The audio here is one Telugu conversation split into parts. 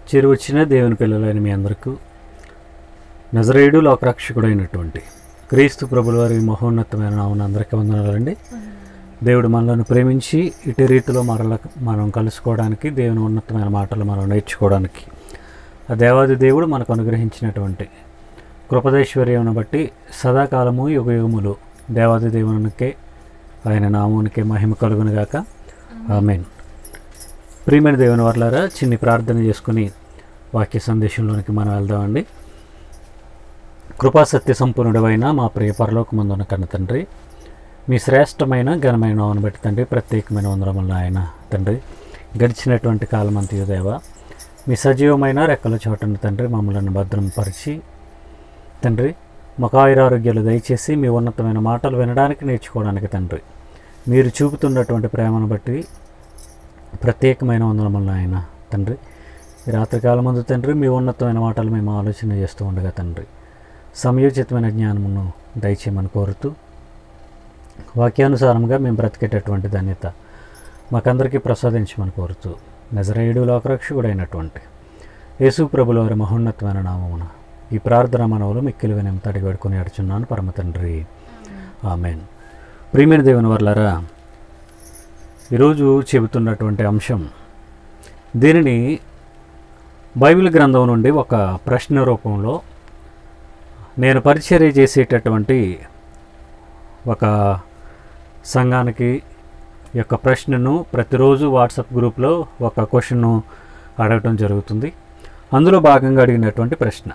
చేరువచ్చిన దేవుని పిల్లలైన మీ అందరికీ నజరేయుడు లోకరక్షకుడైనటువంటి క్రీస్తు ప్రభుల వారి మహోన్నతమైన నామన అందరికీ వందనాలండి దేవుడు మనలను ప్రేమించి ఇటు రీతిలో మరల మనం కలుసుకోవడానికి దేవుని ఉన్నతమైన మాటలు మనం నేర్చుకోవడానికి ఆ దేవాది దేవుడు మనకు అనుగ్రహించినటువంటి కృపదేశ్వర్యమును బట్టి సదాకాలము యుగయుగములు దేవాది దేవునికే ఆయన నామునికే మహిమ కలుగునుగాక ఆమెన్ ప్రియమైన దేవుని వర్లారా చిన్ని ప్రార్థన చేసుకుని వాక్య సందేశంలోనికి మనం వెళ్దామండి కృపా సత్య సంపూర్ణుడైన మా ప్రియ పరలోకమందున కన్న తండ్రి మీ శ్రేష్టమైన ఘనమైన నామను బట్టి తండ్రి ప్రత్యేకమైన వందరములను ఆయన తండ్రి గడిచినటువంటి కాలం అంతయు దేవ మీ సజీవమైన రెక్కల చోటను తండ్రి మమ్మల్ని భద్రంపరిచి తండ్రి మాకు ఆయురారోగ్యాలు దయచేసి మీ ఉన్నతమైన మాటలు వినడానికి నేర్చుకోవడానికి తండ్రి మీరు చూపుతున్నటువంటి ప్రేమను బట్టి ప్రత్యేకమైన వందనములను ఆయన తండ్రి ఈ రాత్రికాలం ముందు తండ్రి మీ ఉన్నతమైన మాటలు మేము ఆలోచన చేస్తూ ఉండగా తండ్రి సమయోచితమైన జ్ఞానమును దయచేయమని కోరుతూ వాక్యానుసారంగా మేము బ్రతికేటటువంటి ధన్యత మాకందరికీ ప్రసాదించమని కోరుతూ నజరేయుడు లోకరక్షకుడైనటువంటి యేసు ప్రభుల వారి మహోన్నతమైన నామమున ఈ ప్రార్థన మనవులు మిక్కిలి వినం తడి వేడుకొని అడుచున్నాను పరమ తండ్రి ఆమెన్ ప్రియమైన దేవుని వర్లరా ఈరోజు చెబుతున్నటువంటి అంశం దీనిని బైబిల్ గ్రంథం నుండి ఒక ప్రశ్న రూపంలో నేను పరిచర్య చేసేటటువంటి ఒక సంఘానికి ఈ యొక్క ప్రశ్నను ప్రతిరోజు వాట్సాప్ గ్రూప్లో ఒక క్వశ్చన్ను అడగటం జరుగుతుంది అందులో భాగంగా అడిగినటువంటి ప్రశ్న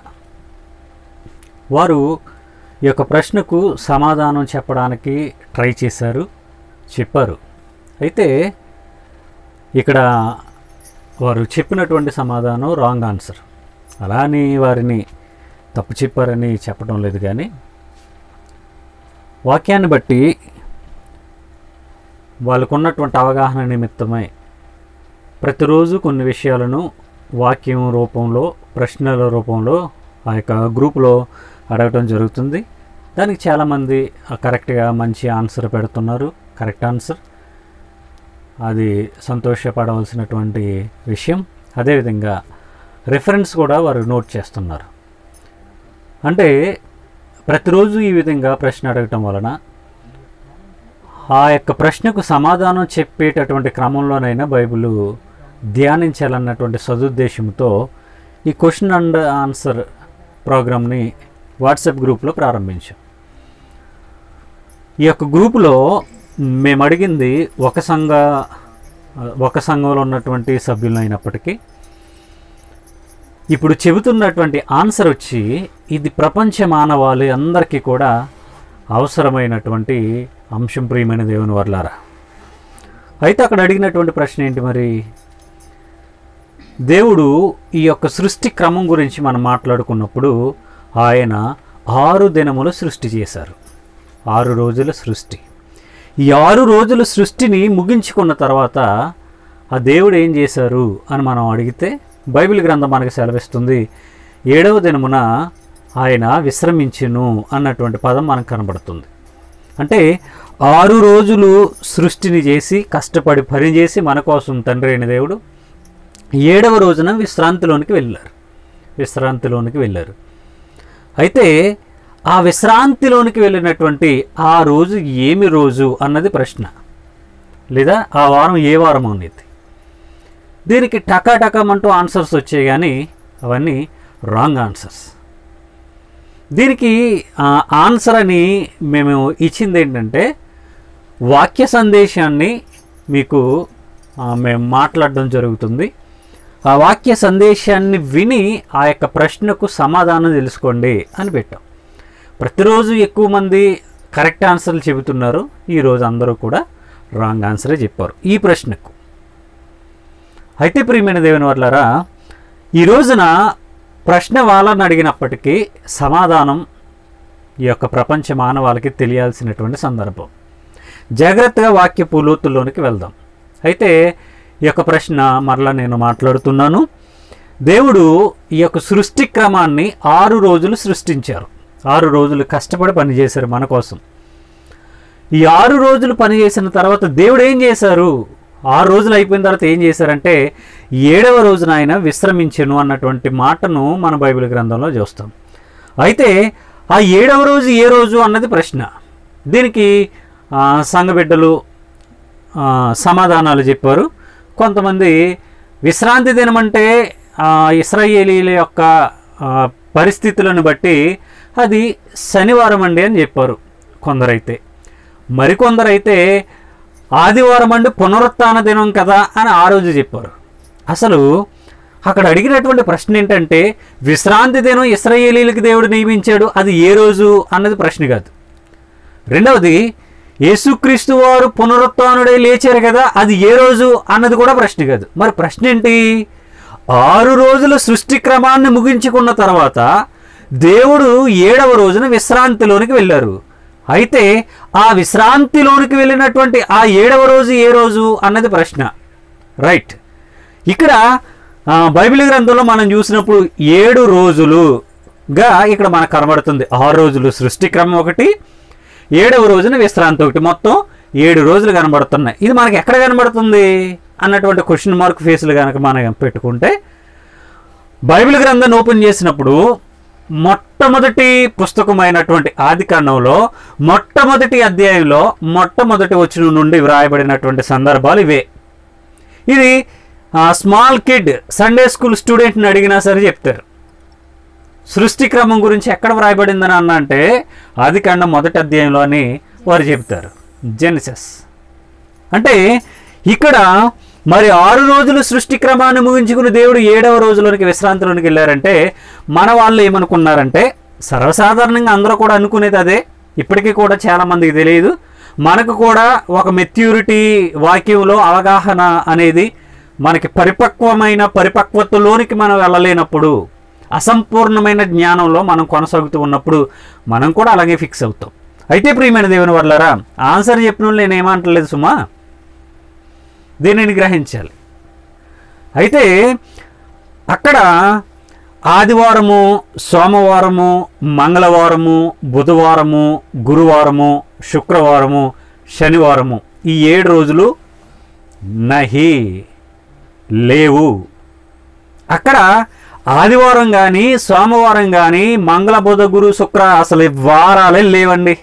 వారు ఈ యొక్క ప్రశ్నకు సమాధానం చెప్పడానికి ట్రై చేశారు చెప్పారు అయితే ఇక్కడ వారు చెప్పినటువంటి సమాధానం రాంగ్ ఆన్సర్ అలా అని వారిని తప్పు చెప్పారని చెప్పడం లేదు కానీ వాక్యాన్ని బట్టి వాళ్ళకున్నటువంటి అవగాహన నిమిత్తమై ప్రతిరోజు కొన్ని విషయాలను వాక్యం రూపంలో ప్రశ్నల రూపంలో ఆ యొక్క గ్రూపులో అడగటం జరుగుతుంది దానికి చాలామంది కరెక్ట్గా మంచి ఆన్సర్ పెడుతున్నారు కరెక్ట్ ఆన్సర్ అది సంతోషపడవలసినటువంటి విషయం అదేవిధంగా రిఫరెన్స్ కూడా వారు నోట్ చేస్తున్నారు అంటే ప్రతిరోజు ఈ విధంగా ప్రశ్న అడగటం వలన ఆ యొక్క ప్రశ్నకు సమాధానం చెప్పేటటువంటి క్రమంలోనైనా బైబిల్ ధ్యానించాలన్నటువంటి సదుద్దేశంతో ఈ క్వశ్చన్ అండ్ ఆన్సర్ ప్రోగ్రామ్ని వాట్సాప్ గ్రూప్లో ప్రారంభించాం ఈ యొక్క గ్రూపులో మేము అడిగింది ఒక సంఘ ఒక సంఘంలో ఉన్నటువంటి సభ్యులు అయినప్పటికీ ఇప్పుడు చెబుతున్నటువంటి ఆన్సర్ వచ్చి ఇది ప్రపంచ మానవాళి అందరికీ కూడా అవసరమైనటువంటి అంశం ప్రియమైన దేవుని వర్లారా అయితే అక్కడ అడిగినటువంటి ప్రశ్న ఏంటి మరి దేవుడు ఈ యొక్క సృష్టి క్రమం గురించి మనం మాట్లాడుకున్నప్పుడు ఆయన ఆరు దినములు సృష్టి చేశారు ఆరు రోజుల సృష్టి ఈ ఆరు రోజుల సృష్టిని ముగించుకున్న తర్వాత ఆ దేవుడు ఏం చేశారు అని మనం అడిగితే బైబిల్ గ్రంథం మనకు సెలవిస్తుంది ఏడవ దినమున ఆయన విశ్రమించును అన్నటువంటి పదం మనకు కనబడుతుంది అంటే ఆరు రోజులు సృష్టిని చేసి కష్టపడి పనిచేసి మన కోసం తండ్రి అయిన దేవుడు ఏడవ రోజున విశ్రాంతిలోనికి వెళ్ళారు విశ్రాంతిలోనికి వెళ్ళారు అయితే ఆ విశ్రాంతిలోనికి వెళ్ళినటువంటి ఆ రోజు ఏమి రోజు అన్నది ప్రశ్న లేదా ఆ వారం ఏ వారం అనేది దీనికి టకాటకమంటూ ఆన్సర్స్ వచ్చాయి కానీ అవన్నీ రాంగ్ ఆన్సర్స్ దీనికి ఆన్సర్ అని మేము ఇచ్చింది ఏంటంటే వాక్య సందేశాన్ని మీకు మేము మాట్లాడడం జరుగుతుంది ఆ వాక్య సందేశాన్ని విని ఆ యొక్క ప్రశ్నకు సమాధానం తెలుసుకోండి అని పెట్టాం ప్రతిరోజు ఎక్కువ మంది కరెక్ట్ ఆన్సర్లు చెబుతున్నారు ఈరోజు అందరూ కూడా రాంగ్ ఆన్సరే చెప్పారు ఈ ప్రశ్నకు అయితే ప్రియమైన దేవుని వర్లారా ఈ రోజున ప్రశ్న వాళ్ళని అడిగినప్పటికీ సమాధానం ఈ యొక్క ప్రపంచ మానవాళికి తెలియాల్సినటువంటి సందర్భం జాగ్రత్తగా వాక్యపు లోతుల్లోనికి వెళ్దాం అయితే ఈ యొక్క ప్రశ్న మరలా నేను మాట్లాడుతున్నాను దేవుడు ఈ యొక్క సృష్టి క్రమాన్ని ఆరు రోజులు సృష్టించారు ఆరు రోజులు కష్టపడి పనిచేశారు మన కోసం ఈ ఆరు రోజులు పనిచేసిన తర్వాత దేవుడు ఏం చేశారు ఆరు రోజులు అయిపోయిన తర్వాత ఏం చేశారంటే ఏడవ రోజున ఆయన విశ్రమించెను అన్నటువంటి మాటను మన బైబిల్ గ్రంథంలో చూస్తాం అయితే ఆ ఏడవ రోజు ఏ రోజు అన్నది ప్రశ్న దీనికి ఆ, సంఘబిడ్డలు ఆ, సమాధానాలు చెప్పారు కొంతమంది విశ్రాంతి దినం అంటే ఆ, ఇస్రాయేలీల యొక్క ఆ, పరిస్థితులను బట్టి అది శనివారం అండి అని చెప్పారు కొందరైతే మరికొందరైతే ఆదివారం అండి పునరుత్థాన దినం కదా అని ఆ రోజు చెప్పారు అసలు అక్కడ అడిగినటువంటి ప్రశ్న ఏంటంటే విశ్రాంతి దినం ఇస్రాయేలీలకి దేవుడు నియమించాడు అది ఏ రోజు అన్నది ప్రశ్న కాదు రెండవది యేసుక్రీస్తు వారు పునరుత్నుడై లేచారు కదా అది ఏ రోజు అన్నది కూడా ప్రశ్న కాదు మరి ప్రశ్న ఏంటి ఆరు రోజుల సృష్టి క్రమాన్ని ముగించుకున్న తర్వాత దేవుడు ఏడవ రోజున విశ్రాంతిలోనికి వెళ్ళారు అయితే ఆ విశ్రాంతిలోనికి వెళ్ళినటువంటి ఆ ఏడవ రోజు ఏ రోజు అన్నది ప్రశ్న రైట్ ఇక్కడ ఆ, బైబిల్ గ్రంథంలో మనం చూసినప్పుడు ఏడు రోజులుగా ఇక్కడ మనకు కనబడుతుంది ఆరు రోజులు సృష్టి క్రమం ఒకటి ఏడవ రోజున విశ్రాంతి ఒకటి మొత్తం ఏడు రోజులు కనబడుతున్నాయి ఇది మనకి ఎక్కడ కనబడుతుంది అన్నటువంటి క్వశ్చన్ మార్క్ ఫేస్లు కనుక మనం పెట్టుకుంటే బైబిల్ గ్రంథాన్ని ఓపెన్ చేసినప్పుడు మొట్టమొదటి పుస్తకమైనటువంటి ఆది కాండంలో మొట్టమొదటి అధ్యాయంలో మొట్టమొదటి వచ్చిన నుండి వ్రాయబడినటువంటి సందర్భాలు ఇవే ఇది స్మాల్ కిడ్ సండే స్కూల్ స్టూడెంట్ని అడిగినా సరే చెప్తారు సృష్టి క్రమం గురించి ఎక్కడ వ్రాయబడిందని అన్న అంటే ఆది కాండం మొదటి అధ్యాయంలో అని వారు చెప్తారు జెనిసస్ అంటే ఇక్కడ మరి ఆరు రోజులు సృష్టి క్రమాన్ని ముగించుకుని దేవుడు ఏడవ రోజులోనికి విశ్రాంతిలోనికి వెళ్ళారంటే మన వాళ్ళు ఏమనుకున్నారంటే సర్వసాధారణంగా అందరూ కూడా అనుకునేది అదే ఇప్పటికీ కూడా చాలా మందికి తెలియదు మనకు కూడా ఒక మెచ్యూరిటీ వాక్యంలో అవగాహన అనేది మనకి పరిపక్వమైన పరిపక్వతలోనికి మనం వెళ్ళలేనప్పుడు అసంపూర్ణమైన జ్ఞానంలో మనం కొనసాగుతూ ఉన్నప్పుడు మనం కూడా అలాగే ఫిక్స్ అవుతాం అయితే ప్రియమైన దేవుని వల్లరా ఆన్సర్ చెప్పిన వాళ్ళు నేను ఏమంటలేదు సుమా దీనిని గ్రహించాలి అయితే అక్కడ ఆదివారము సోమవారము మంగళవారము బుధవారము గురువారము శుక్రవారము శనివారము ఈ ఏడు రోజులు నహి లేవు అక్కడ ఆదివారం కానీ సోమవారం కానీ మంగళ బుధ గురు శుక్ర అసలు ఈ వారాలే లేవండి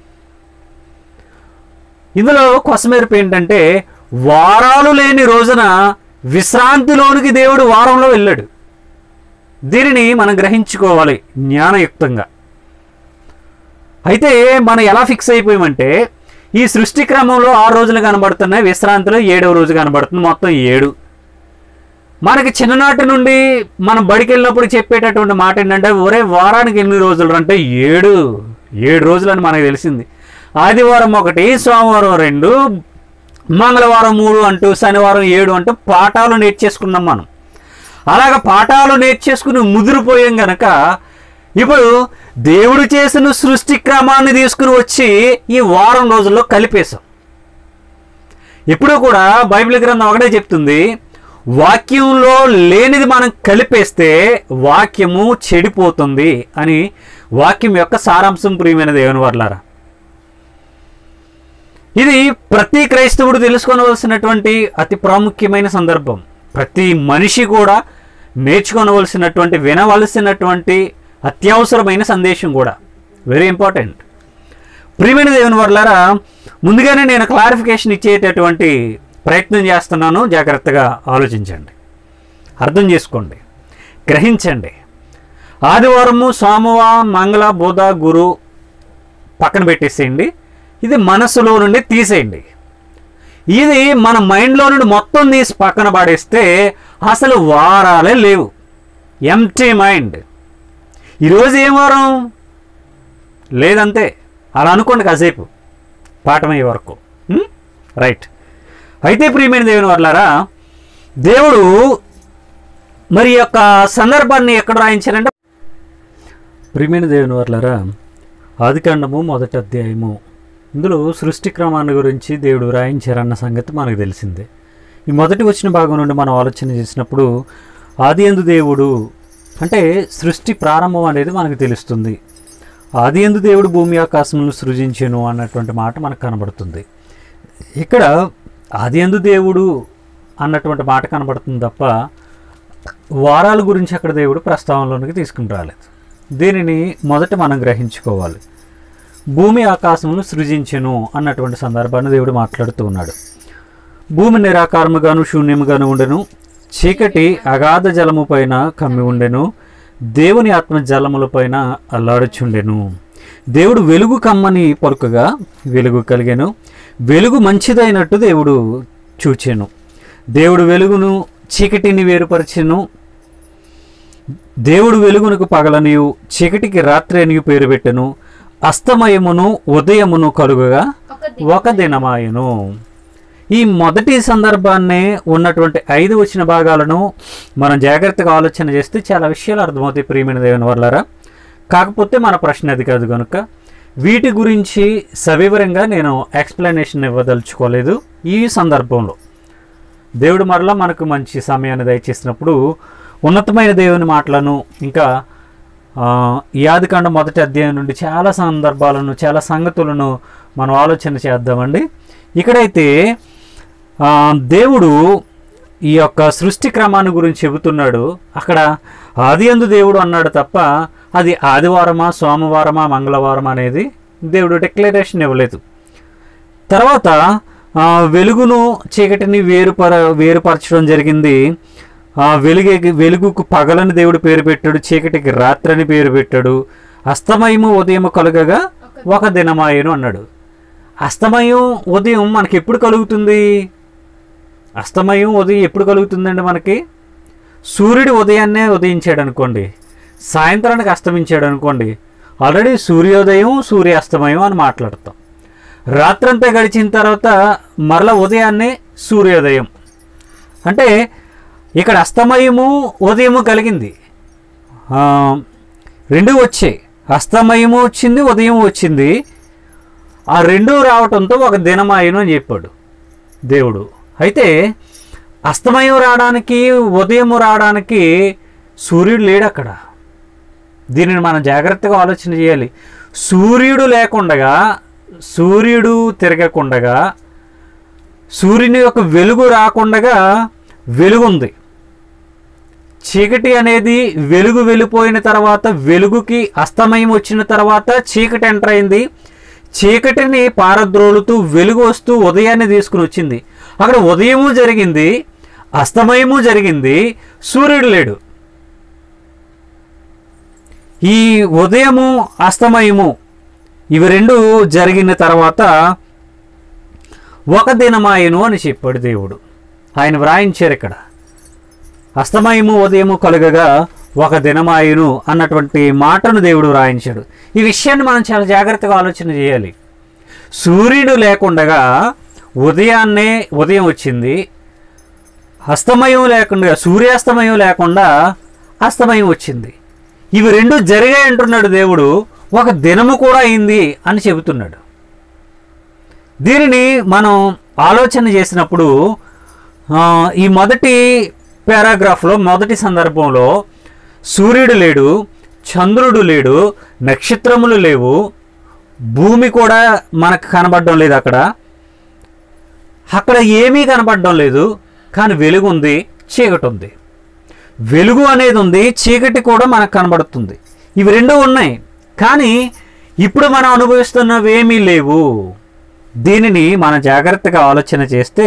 ఇందులో కొసమెరుపు ఏంటంటే వారాలు లేని రోజున విశ్రాంతిలోనికి దేవుడు వారంలో వెళ్ళాడు దీనిని మనం గ్రహించుకోవాలి జ్ఞానయుక్తంగా అయితే మనం ఎలా ఫిక్స్ అయిపోయామంటే ఈ సృష్టి క్రమంలో ఆరు రోజులు కనబడుతున్నాయి విశ్రాంతిలో ఏడవ రోజు కనబడుతుంది మొత్తం ఏడు మనకి చిన్ననాటి నుండి మనం బడికి వెళ్ళినప్పుడు చెప్పేటటువంటి మాట ఏంటంటే ఒరే వారానికి ఎన్ని రోజులు అంటే ఏడు ఏడు రోజులు అని మనకు తెలిసింది ఆదివారం ఒకటి సోమవారం రెండు మంగళవారం మూడు అంటూ శనివారం ఏడు అంటూ పాఠాలు నేర్చేసుకున్నాం మనం అలాగ పాఠాలు నేర్చేసుకుని ముదిరిపోయాం గనక ఇప్పుడు దేవుడు చేసిన సృష్టి క్రమాన్ని తీసుకుని వచ్చి ఈ వారం రోజుల్లో కలిపేశాం ఎప్పుడూ కూడా బైబిల్ గ్రంథం ఒకటే చెప్తుంది వాక్యంలో లేనిది మనం కలిపేస్తే వాక్యము చెడిపోతుంది అని వాక్యం యొక్క సారాంశం ప్రియమైన దేవుని వర్లారా ఇది ప్రతి క్రైస్తవుడు తెలుసుకోవలసినటువంటి అతి ప్రాముఖ్యమైన సందర్భం ప్రతి మనిషి కూడా నేర్చుకోవలసినటువంటి వినవలసినటువంటి అత్యవసరమైన సందేశం కూడా వెరీ ఇంపార్టెంట్ ప్రియమైన దేవుని వర్లారా ముందుగానే నేను క్లారిఫికేషన్ ఇచ్చేటటువంటి ప్రయత్నం చేస్తున్నాను జాగ్రత్తగా ఆలోచించండి అర్థం చేసుకోండి గ్రహించండి ఆదివారము సోమవారం మంగళ బుధ గురు పక్కన పెట్టేసేయండి ఇది మనసులో నుండి తీసేయండి ఇది మన మైండ్లో నుండి మొత్తం తీసి పక్కన పడేస్తే అసలు వారాలే లేవు ఎంటీ మైండ్ ఈరోజు ఏం వారం లేదంతే అలా అనుకోండి కాసేపు పాఠమయ్యే వరకు ఉం? రైట్ అయితే ప్రియమైన దేవుని వర్లారా దేవుడు మరి ఈ యొక్క సందర్భాన్ని ఎక్కడ రాయించారంటే ప్రియమైన దేవుని వర్లారా ఆదికాండము మొదటి అధ్యాయము ఇందులో సృష్టి క్రమాన్ని గురించి దేవుడు రాయించారన్న సంగతి మనకు తెలిసిందే ఈ మొదటి వచ్చిన భాగం నుండి మనం ఆలోచన చేసినప్పుడు ఆది ఎందు దేవుడు అంటే సృష్టి ప్రారంభం అనేది మనకు తెలుస్తుంది ఆది ఎందు దేవుడు భూమి ఆకాశములను సృజించెను అన్నటువంటి మాట మనకు కనబడుతుంది ఇక్కడ ఆది ఎందు దేవుడు అన్నటువంటి మాట కనబడుతుంది తప్ప వారాల గురించి అక్కడ దేవుడు ప్రస్తావనలోనికి తీసుకుని రాలేదు దీనిని మొదట మనం గ్రహించుకోవాలి భూమి ఆకాశమును సృజించెను అన్నటువంటి సందర్భాన్ని దేవుడు మాట్లాడుతూ ఉన్నాడు భూమి నిరాకారముగాను శూన్యముగాను ఉండెను చీకటి అగాధ జలము పైన కమ్మి ఉండెను దేవుని ఆత్మ జలముల పైన అల్లాడుచుండెను దేవుడు వెలుగు కమ్మని పలుకగా వెలుగు కలిగెను వెలుగు మంచిదైనట్టు దేవుడు చూచెను దేవుడు వెలుగును చీకటిని వేరుపరిచెను దేవుడు వెలుగునకు పగలనియు చీకటికి రాత్రి అనియు పేరు పెట్టెను అస్తమయమును ఉదయమును కలుగగా ఒక ఒక దినమాయను ఈ మొదటి సందర్భాన్ని ఉన్నటువంటి ఐదు వచ్చిన భాగాలను మనం జాగ్రత్తగా ఆలోచన చేస్తే చాలా విషయాలు అర్థమవుతాయి ప్రియమైన దేవుని వల్లరా కాకపోతే మన ప్రశ్న అది కాదు కనుక వీటి గురించి సవివరంగా నేను ఎక్స్ప్లెనేషన్ ఇవ్వదలుచుకోలేదు ఈ సందర్భంలో దేవుడు మరలా మనకు మంచి సమయాన్ని దయచేసినప్పుడు ఉన్నతమైన దేవుని మాటలను ఇంకా ఆ, ఈ ఆదికాండ మొదటి అధ్యాయం నుండి చాలా సందర్భాలను చాలా సంగతులను మనం ఆలోచన చేద్దామండి ఇక్కడైతే ఆ, దేవుడు ఈ యొక్క సృష్టి క్రమాన్ని గురించి చెబుతున్నాడు అక్కడ ఆది అందు దేవుడు అన్నాడు తప్ప అది ఆదివారమా సోమవారమా మంగళవారమా అనేది దేవుడు డిక్లరేషన్ ఇవ్వలేదు తర్వాత ఆ, వెలుగును చీకటిని వేరుపర వేరుపరచడం జరిగింది ఆ వెలుగే వెలుగుకు పగలని దేవుడు పేరు పెట్టాడు చీకటికి రాత్రని పేరు పెట్టాడు అస్తమయము ఉదయము కలుగగా ఒక దినమాయను అన్నాడు అస్తమయం ఉదయం మనకి ఎప్పుడు కలుగుతుంది అస్తమయం ఉదయం ఎప్పుడు కలుగుతుందండి మనకి సూర్యుడు ఉదయాన్నే ఉదయించాడు అనుకోండి సాయంత్రానికి అస్తమించాడు అనుకోండి ఆల్రెడీ సూర్యోదయం సూర్యాస్తమయం అని మాట్లాడతాం రాత్రంతా గడిచిన తర్వాత మరల ఉదయాన్నే సూర్యోదయం అంటే ఇక్కడ అస్తమయము ఉదయము కలిగింది ఆ, రెండు వచ్చాయి అస్తమయము వచ్చింది ఉదయం వచ్చింది ఆ రెండు రావటంతో ఒక దినమాయను అని చెప్పాడు దేవుడు అయితే అస్తమయం రావడానికి ఉదయం రావడానికి సూర్యుడు లేడు అక్కడ దీనిని మనం జాగ్రత్తగా ఆలోచన చేయాలి సూర్యుడు లేకుండగా సూర్యుడు తిరగకుండగా సూర్యుని యొక్క వెలుగు రాకుండగా వెలుగుంది చీకటి అనేది వెలుగు వెళ్ళిపోయిన తర్వాత వెలుగుకి అస్తమయం వచ్చిన తర్వాత చీకటి ఎంటర్ అయింది చీకటిని పారద్రోలుతూ వెలుగు వస్తూ ఉదయాన్నే తీసుకుని వచ్చింది అక్కడ ఉదయము జరిగింది అస్తమయము జరిగింది సూర్యుడు లేడు ఈ ఉదయము అస్తమయము ఇవి రెండు జరిగిన తర్వాత ఒక దినమాయను అని చెప్పాడు దేవుడు ఆయన వ్రాయించారు ఇక్కడ అస్తమయము ఉదయము కలుగగా ఒక దినమాయును అన్నటువంటి మాటను దేవుడు వ్రాయించాడు ఈ విషయాన్ని మనం చాలా జాగ్రత్తగా ఆలోచన చేయాలి సూర్యుడు లేకుండగా ఉదయాన్నే ఉదయం వచ్చింది అస్తమయం లేకుండా సూర్యాస్తమయం లేకుండా అస్తమయం వచ్చింది ఇవి రెండు జరిగాయి అంటున్నాడు దేవుడు ఒక దినము కూడా అయింది అని చెబుతున్నాడు దీనిని మనం ఆలోచన చేసినప్పుడు ఆ, ఈ మొదటి పారాగ్రాఫ్లో మొదటి సందర్భంలో సూర్యుడు లేడు చంద్రుడు లేడు నక్షత్రములు లేవు భూమి కూడా మనకు కనబడడం లేదు అక్కడ అక్కడ ఏమీ కనబడడం లేదు కానీ వెలుగు ఉంది చీకటి ఉంది వెలుగు అనేది ఉంది చీకటి కూడా మనకు కనబడుతుంది ఇవి రెండు ఉన్నాయి కానీ ఇప్పుడు మనం అనుభవిస్తున్నవి ఏమీ లేవు దీనిని మనం జాగ్రత్తగా ఆలోచన చేస్తే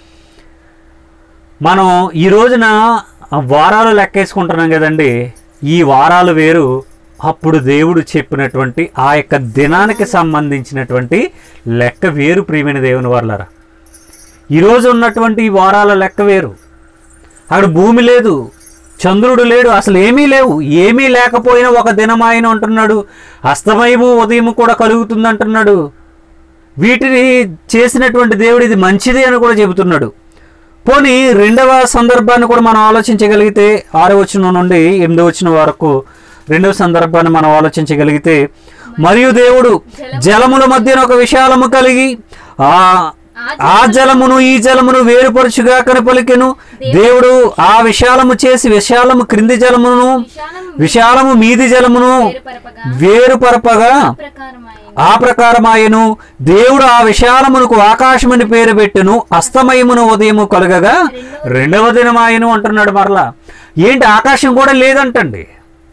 మనం ఈ రోజున వారాలు లెక్కేసుకుంటున్నాం కదండి ఈ వారాలు వేరు అప్పుడు దేవుడు చెప్పినటువంటి ఆ యొక్క దినానికి సంబంధించినటువంటి లెక్క వేరు ప్రియమైన దేవుని వర్లరా ఈరోజు ఉన్నటువంటి ఈ వారాల లెక్క వేరు అక్కడ భూమి లేదు చంద్రుడు లేడు అసలు ఏమీ లేవు ఏమీ లేకపోయినా ఒక దినమాయన అంటున్నాడు అస్తమయము ఉదయము కూడా కలుగుతుంది అంటున్నాడు వీటిని చేసినటువంటి దేవుడు ఇది మంచిది అని కూడా చెబుతున్నాడు పోనీ రెండవ సందర్భాన్ని కూడా మనం ఆలోచించగలిగితే ఆరో వచనం నుండి ఎనిమిదో వచనం వరకు రెండవ సందర్భాన్ని మనం ఆలోచించగలిగితే మరియు దేవుడు జలముల మధ్యన ఒక విశాలము కలిగి ఆ ఆ జలమును ఈ జలమును వేరుపరుచుగా కనపలికెను దేవుడు ఆ విశాలము చేసి విశాలము క్రింది జలమును విశాలం విశాలము మీది జలమును వేరుపరపగా వేరుపరపగా ప్రకారమై ఆ ప్రకారమాయను దేవుడు ఆ విశాలమునకు ఆకాశమని పేరు పెట్టును అస్తమయమును ఉదయము కలుగగా రెండవ దినమాయను అంటున్నాడు మరలా ఏంటి ఆకాశం కూడా లేదంటండి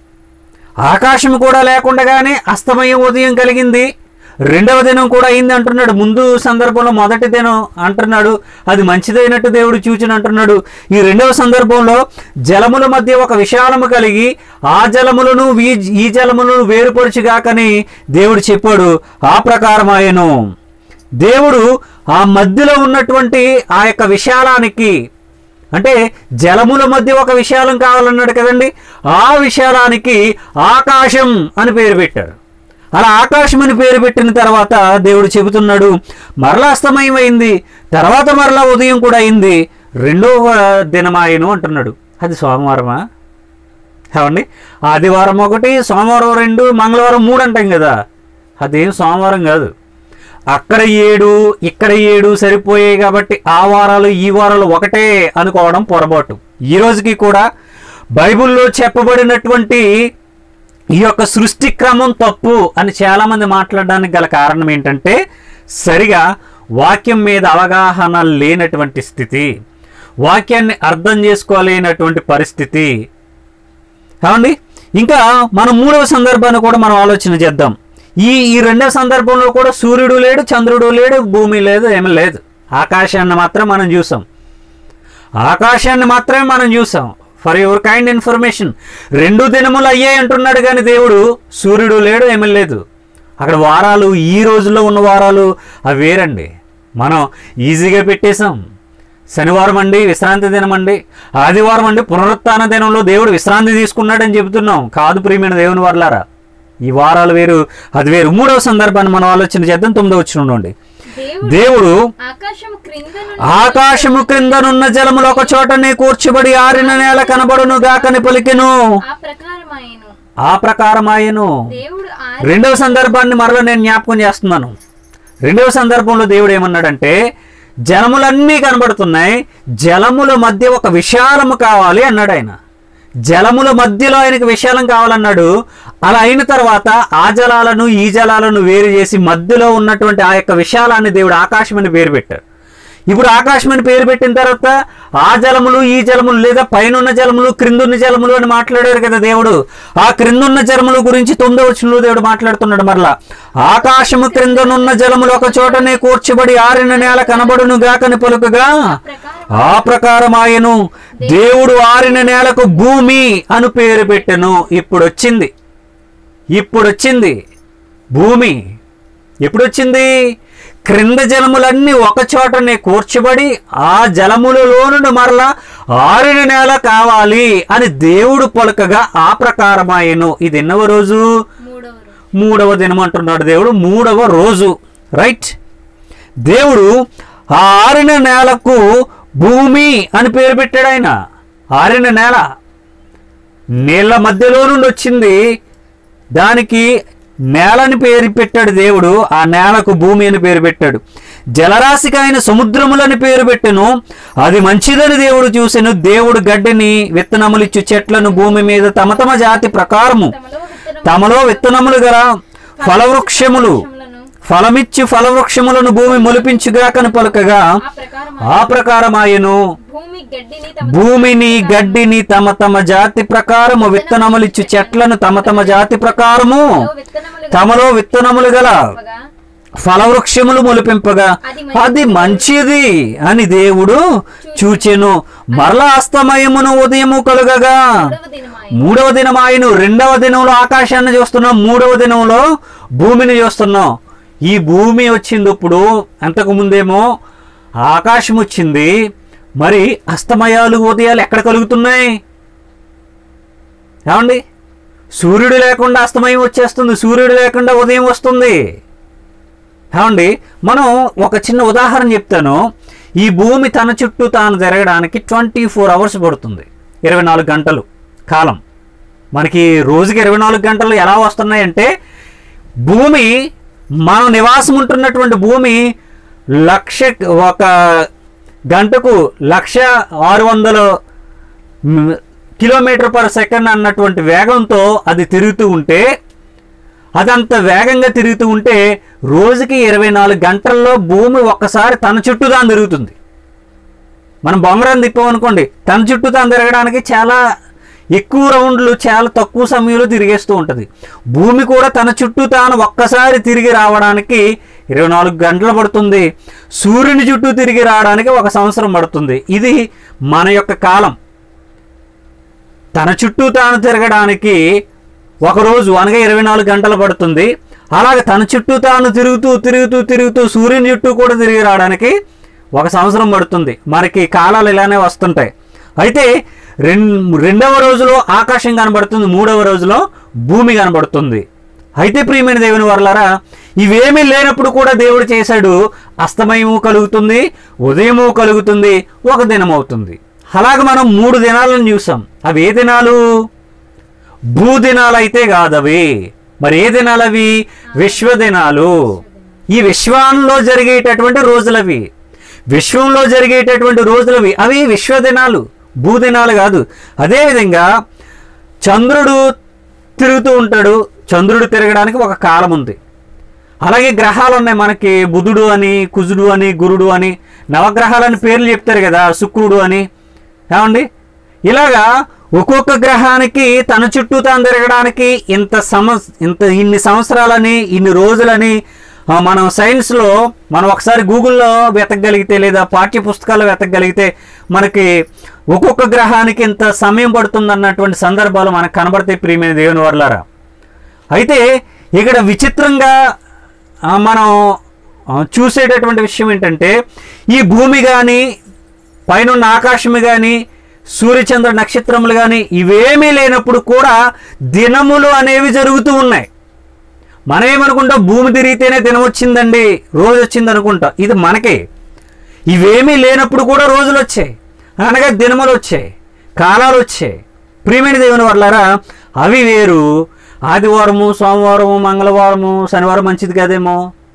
ఆకాశం కూడా లేకుండగానే అస్తమయం ఉదయం కలిగింది రెండవ దినం కూడా అయింది అంటున్నాడు ముందు సందర్భంలో మొదటి దినం అంటున్నాడు అది మంచిదైనట్టు దేవుడు చూచిన అంటున్నాడు ఈ రెండవ సందర్భంలో జలముల మధ్య ఒక విశాలము కలిగి ఆ జలములను ఈ ఈ జలములను వేరుపరచుగాకని దేవుడు చెప్పాడు ఆ ప్రకారం ఆయను దేవుడు ఆ మధ్యలో ఉన్నటువంటి ఆ యొక్క విశాలానికి అంటే జలముల మధ్య ఒక విశాలం కావాలన్నాడు కదండి ఆ విశాలానికి ఆకాశం అని పేరు పెట్టాడు అలా ఆకాశం అని పేరు పెట్టిన తర్వాత దేవుడు చెబుతున్నాడు మరలా అస్తమయం అయింది తర్వాత మరలా ఉదయం కూడా అయింది రెండవ దినమాయను అంటున్నాడు అది సోమవారమా ఏమండి ఆదివారం ఒకటి సోమవారం రెండు మంగళవారం మూడు అంటాం కదా అదేం సోమవారం కాదు అక్కడ ఏడు ఇక్కడ ఏడు సరిపోయాయి కాబట్టి ఆ వారాలు ఈ వారాలు ఒకటే అనుకోవడం పొరపాటు ఈ రోజుకి కూడా బైబిల్లో చెప్పబడినటువంటి ఈ యొక్క సృష్టి క్రమం తప్పు అని చాలామంది మాట్లాడడానికి గల కారణం ఏంటంటే సరిగా వాక్యం మీద అవగాహన లేనటువంటి స్థితి వాక్యాన్ని అర్థం చేసుకోలేనటువంటి పరిస్థితి కావండి ఇంకా మనం మూడవ సందర్భాన్ని కూడా మనం ఆలోచన చేద్దాం ఈ ఈ రెండవ సందర్భంలో కూడా సూర్యుడు లేడు చంద్రుడు లేడు భూమి లేదు ఏమీ లేదు ఆకాశాన్ని మాత్రం మనం చూసాం ఆకాశాన్ని మాత్రమే మనం చూసాం ఫర్ యువర్ కైండ్ ఇన్ఫర్మేషన్ రెండు దినములు అయ్యాయి అంటున్నాడు కానీ దేవుడు సూర్యుడు లేడు ఏమీ లేదు అక్కడ వారాలు ఈ రోజుల్లో ఉన్న వారాలు అవి వేరండి మనం ఈజీగా పెట్టేశాం శనివారం అండి విశ్రాంతి దినం అండి ఆదివారం అండి పునరుత్థాన దినంలో దేవుడు విశ్రాంతి తీసుకున్నాడని చెబుతున్నాం కాదు ప్రియమైన దేవుని వర్లారా ఈ వారాలు వేరు అది వేరు మూడవ సందర్భాన్ని మనం ఆలోచన చేద్దాం తొమ్మిదవ వచ్చిన ఉండండి దేవుడు దేవుడు ఆకాశము క్రింద ఆకాశము క్రిందనున్న జలములు ఒక చోటనే కూర్చబడి ఆరిన నేల కనబడును గాకని పలికెను ఆ ప్రకారం ఆయను ఆ ప్రకారం ఆయను దేవుడు ఆ రెండవ సందర్భాన్ని మరలా నేను జ్ఞాపకం చేస్తున్నాను రెండవ సందర్భంలో దేవుడు ఏమన్నాడంటే జలములన్నీ కనబడుతున్నాయి జలముల మధ్య ఒక విశాలము కావాలి అన్నాడు ఆయన జలముల మధ్యలో ఆయనకు విశాలం కావాలన్నాడు అలా అయిన తర్వాత ఆ జలాలను ఈ జలాలను వేరు చేసి మధ్యలో ఉన్నటువంటి ఆ యొక్క విశాలాన్ని దేవుడు ఆకాశం అని పేరు పెట్టాడు ఇప్పుడు ఆకాశం అని పేరు పెట్టిన తర్వాత ఆ జలములు ఈ జలములు లేదా పైనున్న జలములు క్రిందున్న జలములు అని మాట్లాడారు కదా దేవుడు ఆ క్రిందున్న జలముల గురించి తొమ్మిదో వచనంలో దేవుడు మాట్లాడుతున్నాడు మరలా ఆకాశము క్రిందనున్న జలములు ఒక చోటనే కూర్చబడి ఆరిన నేల కనబడును గాకని పలుకగా ప్రకారం ఆ ప్రకారం ఆయను దేవుడు ఆరిన నేలకు భూమి అని పేరు పెట్టెను ఇప్పుడు వచ్చింది ఇప్పుడు వచ్చింది భూమి ఎప్పుడు వచ్చింది క్రింద జలములన్నీ ఒక చోటనే కూర్చబడి ఆ జలములలో నుండి మరలా ఆరిన నేల కావాలి అని దేవుడు పలుకగా ఆ ప్రకారమాయను ఇది ఎన్నవ రోజు మూడవ రోజు మూడవ దినం అంటున్నాడు దేవుడు మూడవ రోజు రైట్ దేవుడు ఆ ఆరిన నేలకు భూమి అని పేరు పెట్టాడు ఆయన ఆరిన నేల నీళ్ళ మధ్యలో నుండి వచ్చింది దానికి నేలని పేరు పెట్టాడు దేవుడు ఆ నేలకు భూమి అని పేరు పెట్టాడు జలరాశికి ఆయన సముద్రములని పేరు పెట్టెను అది మంచిదని దేవుడు చూసెను దేవుడు గడ్డిని విత్తనములిచ్చు చెట్లను భూమి మీద తమ తమ జాతి ప్రకారము తమలో విత్తనం తమలో విత్తనములు గల ఫలవృక్షములు వృక్షములను ఫలమిచ్చి ఫలవృక్షములను భూమి మొలిపించుగాకని పలుకగా ఆ ప్రకారం ఆ ప్రకారమాయను భూమి గడ్డిని తమ భూమిని గడ్డిని తమ తమ జాతి ప్రకారము విత్తనములిచ్చు చెట్లను తమ తమ జాతి ప్రకారము విత్తనములు తమలో విత్తనములు గల గలపగా ఫలవృక్షములు మొలిపింపగా అది మంచిది అని దేవుడు చూచెను మరలా అస్తమయమును ఉదయము కలుగగా మూడవ దినమాయ మూడవ దినం ఆయన రెండవ దినంలో ఆకాశాన్ని చూస్తున్నాం మూడవ దినంలో భూమిని చూస్తున్నాం ఈ భూమి వచ్చింది ఇప్పుడు అంతకు ముందేమో ఆకాశం వచ్చింది మరి అస్తమయాలు ఉదయాలు ఎక్కడ కలుగుతున్నాయి ఏమండి సూర్యుడు లేకుండా అస్తమయం వచ్చేస్తుంది సూర్యుడు లేకుండా ఉదయం వస్తుంది ఏమండి మనం ఒక చిన్న ఉదాహరణ చెప్తాను ఈ భూమి తన చుట్టూ తాను జరగడానికి ట్వంటీ ఫోర్ అవర్స్ పడుతుంది ఇరవై నాలుగు గంటలు కాలం మనకి రోజుకి ఇరవై నాలుగు గంటలు ఎలా వస్తున్నాయంటే భూమి మనం నివాసం ఉంటున్నటువంటి భూమి లక్ష ఒక గంటకు లక్ష ఆరు వందల మ్, కిలోమీటర్ పర్ సెకండ్ అన్నటువంటి వేగంతో అది తిరుగుతూ ఉంటే అదంత వేగంగా తిరుగుతూ ఉంటే రోజుకి ఇరవై నాలుగు గంటల్లో భూమి ఒక్కసారి తన చుట్టూ దాని తిరుగుతుంది మనం బొమ్మరాన్ని తిప్పామనుకోండి తన చుట్టూ తాను తిరగడానికి చాలా ఎక్కువ రౌండ్లు చాలా తక్కువ సమయంలో తిరిగేస్తూ ఉంటుంది భూమి కూడా తన చుట్టూ తాను ఒక్కసారి తిరిగి రావడానికి ఇరవై నాలుగు గంటలు పడుతుంది సూర్యుని చుట్టూ తిరిగి రావడానికి ఒక సంవత్సరం పడుతుంది ఇది మన యొక్క కాలం తన చుట్టూ తాను తిరగడానికి ఒక రోజు అనగా ఇరవై నాలుగు గంటలు పడుతుంది అలాగే తన చుట్టూ తాను తిరుగుతూ తిరుగుతూ తిరుగుతూ సూర్యుని చుట్టూ కూడా తిరిగి రావడానికి ఒక సంవత్సరం పడుతుంది మనకి కాలాలు ఇలానే వస్తుంటాయి అయితే రెం రెండవ రోజులో ఆకాశం కనబడుతుంది మూడవ రోజులో భూమి కనబడుతుంది అయితే ప్రియమైన దేవుని వర్లారా ఇవేమీ లేనప్పుడు కూడా దేవుడు చేశాడు అస్తమయము కలుగుతుంది ఉదయము కలుగుతుంది ఒక దినం అవుతుంది అలాగ మనం మూడు దినాలను చూసాం అవి ఏ దినాలు భూదినాలు అయితే కాదవి మరి ఏ దినాలు అవి విశ్వదినాలు ఈ విశ్వంలో జరిగేటటువంటి రోజులవి విశ్వంలో జరిగేటటువంటి రోజులవి అవి విశ్వదినాలు భూదినాలు కాదు అదేవిధంగా చంద్రుడు తిరుగుతూ ఉంటాడు చంద్రుడు తిరగడానికి ఒక కాలం ఉంది అలాగే గ్రహాలు ఉన్నాయి మనకి బుధుడు అని కుజుడు అని గురుడు అని నవగ్రహాలని పేర్లు చెప్తారు కదా శుక్రుడు అని ఏమండి ఇలాగా ఒక్కొక్క గ్రహానికి తన చుట్టూ తాను తిరగడానికి ఇంత సమ ఇంత ఇన్ని సంవత్సరాలని ఇన్ని రోజులని ఆ, మనం సైన్స్లో మనం ఒకసారి గూగుల్లో వెతకగలిగితే లేదా పాఠ్య పుస్తకాల్లో వెతకగలిగితే మనకి ఒక్కొక్క గ్రహానికి ఇంత సమయం పడుతుంది అన్నటువంటి సందర్భాలు మనకు కనబడతాయి ప్రియమైన దేవుని వర్లారా అయితే ఇక్కడ విచిత్రంగా ఆ, మనం ఆ, చూసేటటువంటి విషయం ఏంటంటే ఈ భూమి కానీ పైనున్న ఆకాశము కానీ సూర్యచంద్ర నక్షత్రములు కానీ ఇవేమీ లేనప్పుడు కూడా దినములు అనేవి జరుగుతూ ఉన్నాయి మనం ఏమనుకుంటాం భూమి తిరిగితేనే దినం వచ్చిందండి రోజు వచ్చింది అనుకుంటాం ఇది మనకే ఇవేమీ లేనప్పుడు కూడా రోజులు వచ్చాయి అనగా దినములు వచ్చాయి కాలాలు వచ్చాయి ప్రియమైన దేవుని వర్లారా అవి వేరు ఆదివారము సోమవారము మంగళవారము శనివారం మంచిది కదేమో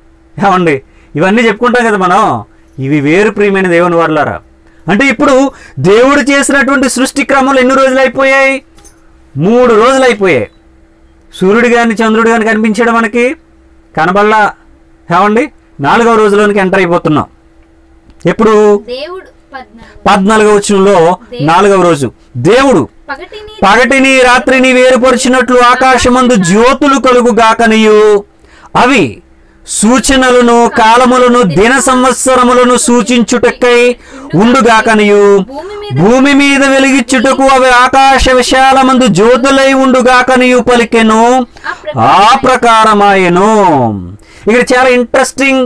ఏమండి ఇవన్నీ చెప్పుకుంటాం కదా మనం ఇవి వేరు ప్రియమైన దేవుని వర్లారా అంటే ఇప్పుడు దేవుడు చేసినటువంటి సృష్టి క్రమంలో ఎన్ని రోజులు అయిపోయాయి మూడు రోజులు అయిపోయాయి సూర్యుడు కానీ చంద్రుడు కానీ కనిపించాడు మనకి కనబల్లా ఏమండి నాలుగవ రోజులోనికి ఎంటర్ అయిపోతున్నాం ఎప్పుడు దేవుడు పద్నాలుగు పద్నాలుగవ వచనంలో నాలుగవ రోజు దేవుడు పగటిని పగటిని రాత్రిని వేరుపరిచినట్లు ఆకాశమందు జ్యోతులు కలుగు గాకనియు అవి సూచనలను కాలములను దిన సంవత్సరములను సూచించుటకై ఉండుగాకనియు భూమి మీద భూమి మీద వెలిగిచ్చుటకు అవి ఆకాశ విశాలమందు జ్యోతులై ఉండుగాకనియు పలికెను ఆ ప్రకారమాయను ఇక్కడ చాలా ఇంట్రెస్టింగ్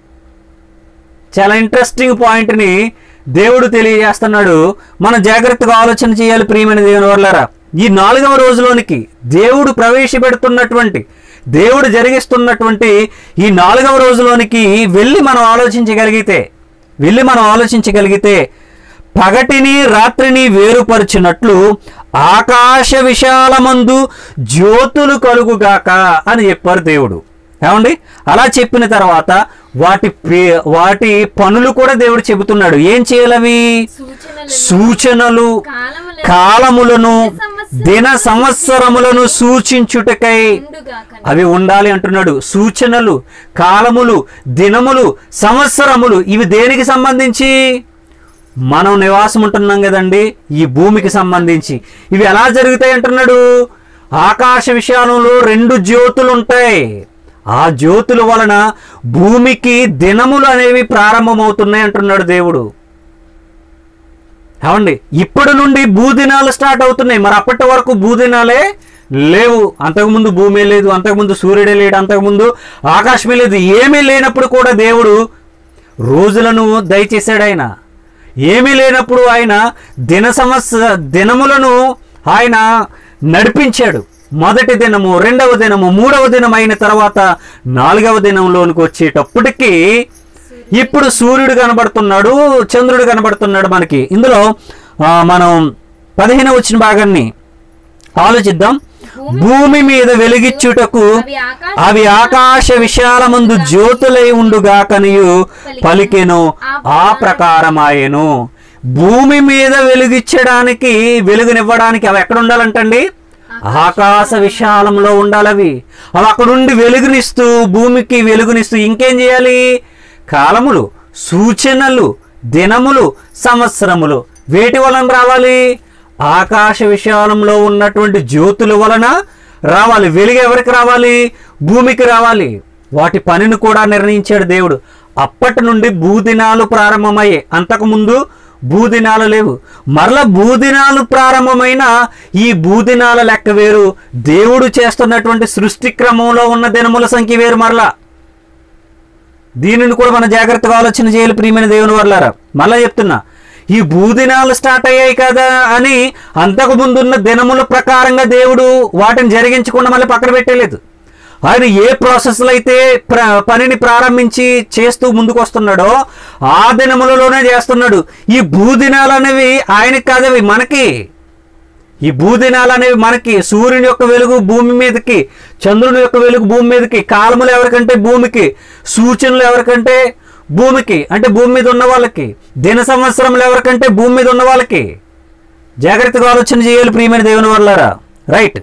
చాలా ఇంట్రెస్టింగ్ పాయింట్ని దేవుడు తెలియజేస్తున్నాడు మనం జాగ్రత్తగా ఆలోచన చేయాలి ప్రియమైన దేవుని వల్లరా ఈ నాలుగవ రోజులోనికి దేవుడు ప్రవేశపెడుతున్నటువంటి దేవుడు జరిగిస్తున్నటువంటి ఈ నాలుగవ రోజులోనికి వెళ్ళి మనం ఆలోచించగలిగితే వెళ్ళి మనం ఆలోచించగలిగితే పగటిని రాత్రిని వేరుపరిచినట్లు ఆకాశ విశాలమందు జ్యోతులు కలుగుగాక అని చెప్పారు దేవుడు ఏమండి అలా చెప్పిన తర్వాత వాటి పే- వాటి పనులు కూడా దేవుడు చెబుతున్నాడు ఏం చేయాలవి సూచనలు సూచనలు కాలములను కాలములను దిన సంవత్సరములను సూచించుటకై ఉండుగాక అవి ఉండాలి అంటున్నాడు సూచనలు కాలములు దినములు సంవత్సరములు ఇవి దేనికి సంబంధించి మనం నివాసం ఉంటున్నాం కదండి ఈ భూమికి సంబంధించి ఇవి ఎలా జరుగుతాయి అంటున్నాడు ఆకాశ విశాలంలో రెండు జ్యోతులు ఉంటాయి ఆ జ్యోతుల వలన భూమికి దినములు అనేవి ప్రారంభమవుతున్నాయి అంటున్నాడు దేవుడు ఏమండి ఇప్పటి నుండి భూదినాలు స్టార్ట్ అవుతున్నాయి మరి అప్పటి వరకు భూదినాలే లేవు అంతకుముందు భూమి లేదు అంతకుముందు సూర్యుడే లేడు అంతకుముందు ఆకాశమే లేదు ఏమీ లేనప్పుడు కూడా దేవుడు రోజులను దయచేశాడు ఆయన ఏమీ లేనప్పుడు ఆయన దిన సంవత్సర దినములను ఆయన నడిపించాడు మొదటి దినము రెండవ దినము మూడవ దినం అయిన తర్వాత నాలుగవ దినంలోనికి వచ్చేటప్పటికి ఇప్పుడు సూర్యుడు కనబడుతున్నాడు చంద్రుడు కనబడుతున్నాడు మనకి ఇందులో ఆ, మనం పదిహేను వచ్చిన భాగాన్ని ఆలోచిద్దాం భూమి మీద వెలిగిచ్చుటకు అవి ఆకాశ అవి ఆకాశ విశాలమందు జ్యోతులై ఉండుగాకనియు పలికెను ఆ ప్రకారమాయెను భూమి మీద వెలుగిచ్చడానికి వెలుగునివ్వడానికి అవి ఎక్కడ ఉండాలంటండి ఆకాశ విశాలంలో ఉండాలి అవి అవి అక్కడ నుండి వెలుగునిస్తూ భూమికి వెలుగునిస్తూ ఇంకేం చేయాలి కాలములు సూచనలు దినములు సంవత్సరములు వేటి వలన రావాలి ఆకాశ విశాలంలో ఉన్నటువంటి జ్యోతుల వలన రావాలి వెలుగు ఎవరికి రావాలి భూమికి రావాలి వాటి పనిని కూడా నిర్ణయించాడు దేవుడు అప్పటి నుండి భూదినాలు ప్రారంభమయ్యాయి అంతకుముందు భూదినాలు లేవు మరల భూదినాలు ప్రారంభమైన ఈ భూదినాల లెక్క వేరు దేవుడు చేస్తున్నటువంటి సృష్టి క్రమంలో ఉన్న దినముల సంఖ్య వేరు మరలా దీనిని కూడా మనం జాగ్రత్తగా ఆలోచన చేయాలి ప్రియమైన దేవుని వర్లారా మళ్ళా చెప్తున్నా ఈ భూదినాలు స్టార్ట్ అయ్యాయి కదా అని అంతకు ముందున్న దినముల ప్రకారంగా దేవుడు వాటిని జరిగించకుండా మళ్ళీ పక్కన పెట్టలేదు ఆయన ఏ ప్రాసెస్లో అయితే ప్ర పనిని ప్రారంభించి చేస్తూ ముందుకు వస్తున్నాడో ఆ దినములలోనే చేస్తున్నాడు ఈ భూదినాలు అనేవి ఆయనకి కాదవి మనకి ఈ భూదినాలు అనేవి మనకి సూర్యుని యొక్క వెలుగు భూమి మీదకి చంద్రుని యొక్క వెలుగు భూమి మీదకి కాలములు ఎవరికంటే భూమికి సూచనలు ఎవరికంటే భూమికి అంటే భూమి మీద ఉన్న వాళ్ళకి దిన సంవత్సరములు ఎవరికంటే భూమి మీద ఉన్న వాళ్ళకి జాగ్రత్తగా ఆలోచన చేయాలి ప్రియమైన దేవుని వల్లారా రైట్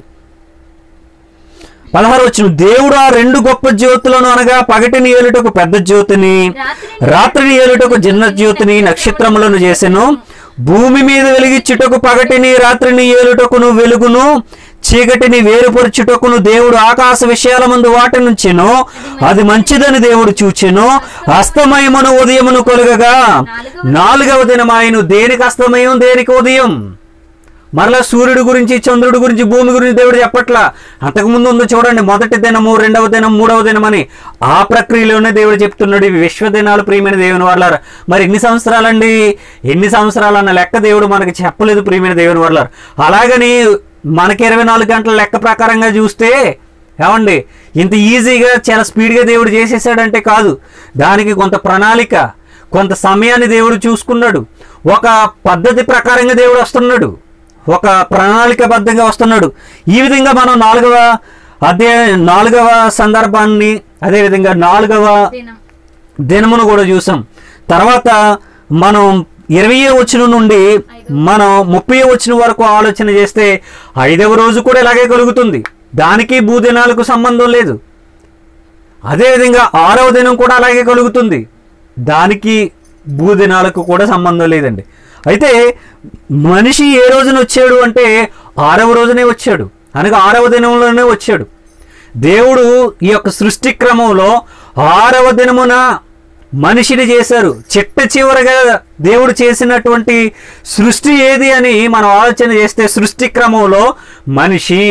పదహారు వచ్చిన దేవుడు ఆ రెండు గొప్ప జ్యోతులను అనగా పగటిని ఏలుటకు పెద్ద జ్యోతిని రాత్రిని ఏలుటకు చిన్న జ్యోతిని నక్షత్రములను చేసెను భూమి మీద వెలిగించుటకు పగటిని రాత్రిని ఏలుటకును వెలుగును చీకటిని వేరుపరుచుటకును దేవుడు ఆకాశ విషయాల ముందు వాటి నుంచెను అది మంచిదని దేవుడు చూచెను అస్తమయమును ఉదయమును కొలుగగా నాలుగవ దినమాయను దేనికి అస్తమయం దేనికి ఉదయం మరలా సూర్యుడు గురించి చంద్రుడి గురించి భూమి గురించి దేవుడు చెప్పట్లా అంతకుముందు ఉందో చూడండి మొదటి దినము రెండవ దినం మూడవ దినం అని ఆ ప్రక్రియలోనే దేవుడు చెప్తున్నాడు ఇవి విశ్వ దినాలు ప్రియమైన దేవుని వాళ్ళారు మరి ఎన్ని సంవత్సరాలండి ఎన్ని సంవత్సరాలు అన్న లెక్క దేవుడు మనకి చెప్పలేదు ప్రియమైన దేవుని వాళ్ళారు అలాగని మనకి ఇరవై నాలుగు గంటల లెక్క ప్రకారంగా చూస్తే ఏమండి ఇంత ఈజీగా చాలా స్పీడ్గా దేవుడు చేసేసాడంటే కాదు దానికి కొంత ప్రణాళిక కొంత సమయాన్ని దేవుడు చూసుకున్నాడు ఒక పద్ధతి ప్రకారంగా దేవుడు వస్తున్నాడు ఒక ప్రణాళికబద్ధంగా వస్తున్నాడు ఈ విధంగా మనం నాలుగవ అధ్యాయ నాలుగవ సందర్భాన్ని అదేవిధంగా నాలుగవ దినం దినమును కూడా చూసాం తర్వాత మనం ఇరవై వచ్చిన నుండి మనం ముప్పై వచ్చిన వరకు ఆలోచన చేస్తే ఐదవ రోజు కూడా ఇలాగే కలుగుతుంది దానికి భూదినాలకు సంబంధం లేదు అదేవిధంగా ఆరవ దినం కూడా అలాగే కలుగుతుంది దానికి భూదినాలకు కూడా సంబంధం లేదండి అయితే మనిషి ఏ రోజున వచ్చాడు అంటే ఆరవ రోజునే వచ్చాడు అనగా ఆరవ దినంలోనే వచ్చాడు దేవుడు ఈ యొక్క సృష్టి క్రమంలో ఆరవ దినమున మనిషిని చేశారు చిట్ట చివరగా దేవుడు చేసినటువంటి సృష్టి ఏది అని మనం ఆలోచన చేస్తే సృష్టి క్రమంలో మనిషి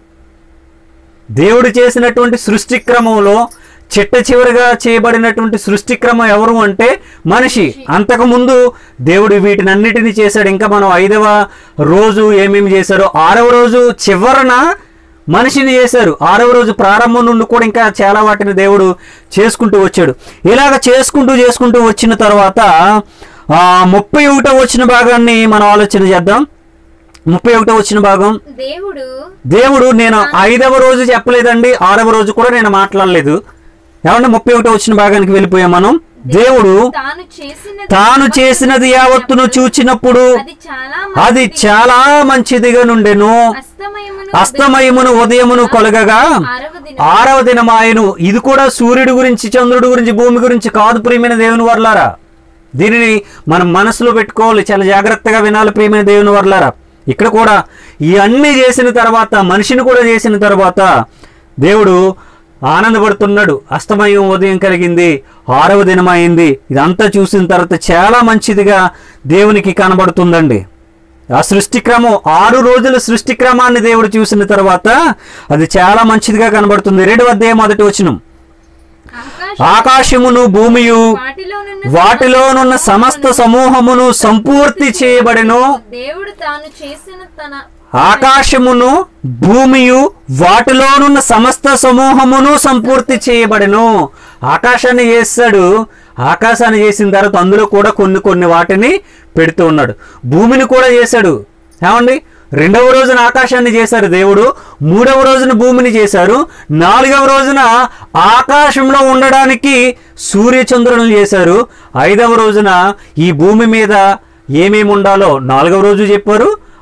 దేవుడు చేసినటువంటి సృష్టి క్రమంలో చిట్ట చివరిగా చేయబడినటువంటి సృష్టి క్రమం ఎవరు అంటే మనిషి అంతకుముందు దేవుడు వీటినన్నిటిని చేశాడు ఇంకా మనం ఐదవ రోజు ఏమేమి చేశారో ఆరవ రోజు చివరన మనిషిని చేశారు ఆరవ రోజు ప్రారంభం నుండి కూడా ఇంకా చాలా వాటిని దేవుడు చేసుకుంటూ వచ్చాడు ఇలాగ చేసుకుంటూ చేసుకుంటూ వచ్చిన తర్వాత ఆ, ముప్పై ఒకటో వచ్చిన భాగాన్ని మనం ఆలోచన చేద్దాం ముప్పై ఒకటో వచ్చిన భాగం దేవుడు దేవుడు నేను ఐదవ రోజు చెప్పలేదండి ఆరవ రోజు కూడా నేను మాట్లాడలేదు ఏమంటే ముప్పై ఒకటో వచ్చిన భాగానికి వెళ్ళిపోయాం మనం దేవుడు తాను చేసిన తాను చేసినది యావత్తును చూచినప్పుడు అది చాలా అది చాలా మంచిదిగా నుండెను అస్తమయమును అస్తమయమును ఉదయమును కొలగగా ఆరవ దినం ఆరవ దినమాయను ఇది కూడా సూర్యుడి గురించి చంద్రుడి గురించి భూమి గురించి కాదు ప్రియమైన దేవుని వర్లారా దీనిని మనం మనసులో పెట్టుకోవాలి చాలా జాగ్రత్తగా వినాలి ప్రియమైన దేవుని వర్లారా ఇక్కడ కూడా ఇవన్నీ చేసిన తర్వాత మనిషిని కూడా చేసిన తర్వాత దేవుడు ఆనందపడుతున్నాడు అస్తమయం ఉదయం కలిగింది ఆరవ దినమైంది ఇదంతా చూసిన తర్వాత చాలా మంచిదిగా దేవునికి కనబడుతుందండి ఆ సృష్టి క్రమం ఆరు రోజుల సృష్టి క్రమాన్ని దేవుడు చూసిన తర్వాత అది చాలా మంచిదిగా కనబడుతుంది రెండవ అధ్యాయం మొదటి వచనం ఆకాశ ఆకాశమును భూమియు వాటిలోనున్న వాటిలోనున్న సమస్త సమూహమును సంపూర్తి చేయబడెను దేవుడు తాను చేసిన తన ఆకాశమును భూమియు వాటిలోనున్న సమస్త సమూహమును సంపూర్తి చేయబడెను ఆకాశాన్ని చేస్తాడు ఆకాశాన్ని చేసిన తర్వాత అందులో కూడా కొన్ని కొన్ని వాటిని పెడుతూ ఉన్నాడు భూమిని కూడా చేశాడు ఏమండి రెండవ రోజున ఆకాశాన్ని చేశారు దేవుడు మూడవ రోజున భూమిని చేశారు నాలుగవ రోజున ఆకాశంలో ఉండడానికి సూర్యచంద్రులను చేశారు ఐదవ రోజున ఈ భూమి మీద ఏమేమి ఉండాలో నాలుగవ రోజు చెప్పారు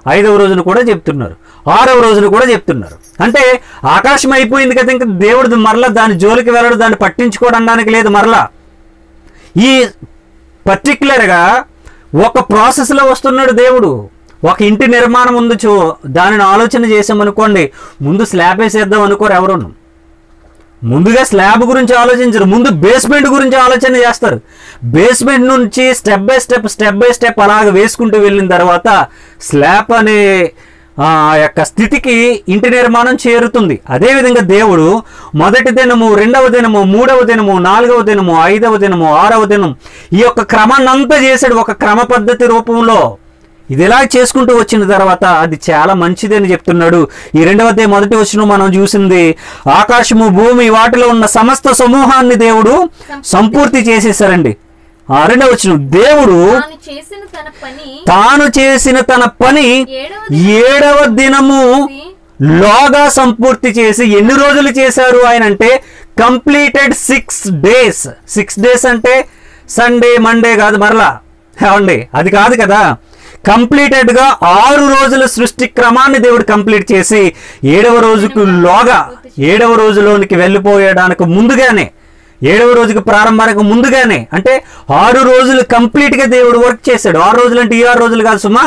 ఐదవ రోజున కూడా చెప్తున్నారు ఆరవ రోజున కూడా చెప్తున్నారు అంటే ఆకాశం అయిపోయింది కదా ఇంకా దేవుడు మరలా దాని జోలికి వెళ్ళడం దాన్ని పట్టించుకోవడానికి లేదు మరలా ఈ పర్టికులర్గా ఒక ప్రాసెస్లో వస్తున్నాడు దేవుడు ఒక ఇంటి నిర్మాణం ఉంది చూ దానిని ఆలోచన చేసామనుకోండి ముందు స్లాబ్ వేసేద్దాం అనుకోరు ఎవరును ముందుగా స్లాబ్ గురించి ఆలోచించరు ముందు బేస్మెంట్ గురించి ఆలోచన చేస్తారు బేస్మెంట్ నుంచి step by step step by step అలాగ వేసుకుంటూ వెళ్ళిన తర్వాత స్లాబ్ అనే ఆ యొక్క స్థితికి ఇంటి నిర్మాణం చేరుతుంది అదేవిధంగా దేవుడు మొదటి దినము రెండవ దినము మూడవ దినము నాలుగవ దినము ఐదవ దినము ఆరవ దినం ఈ యొక్క క్రమాన్ని అంతా చేశాడు ఒక క్రమ పద్ధతి రూపంలో ఇది ఇలా చేసుకుంటూ వచ్చిన తర్వాత అది చాలా మంచిది అని చెప్తున్నాడు ఈ రెండవ అధ్యాయం మొదటి వచ్చిన మనం చూసింది ఆకాశము భూమి వాటిలో ఉన్న సమస్త సమూహాన్ని దేవుడు సంపూర్తి చేసేసారండి ఆ రెండవ వచ్చిన దేవుడు తాను చేసిన తన పని తాను చేసిన తన పని ఏడవ ఏడవ దినము లోగా సంపూర్తి చేసి ఎన్ని రోజులు చేశారు ఆయన అంటే completed six days six days అంటే సండే మండే కాదు మరలా ఏమండి అది కాదు కదా కంప్లీటెడ్ గా ఆరు రోజుల సృష్టి క్రమాన్ని దేవుడు కంప్లీట్ చేసి ఏడవ రోజుకు లోగా ఏడవ రోజులోనికి వెళ్ళిపోయడానికి ముందుగానే ఏడవ రోజుకి ప్రారంభానికి ముందుగానే అంటే ఆరు రోజులు కంప్లీట్ గా దేవుడు వర్క్ చేశాడు ఆరు రోజులు అంటే ఈ ఆరు రోజులు కాదు సుమా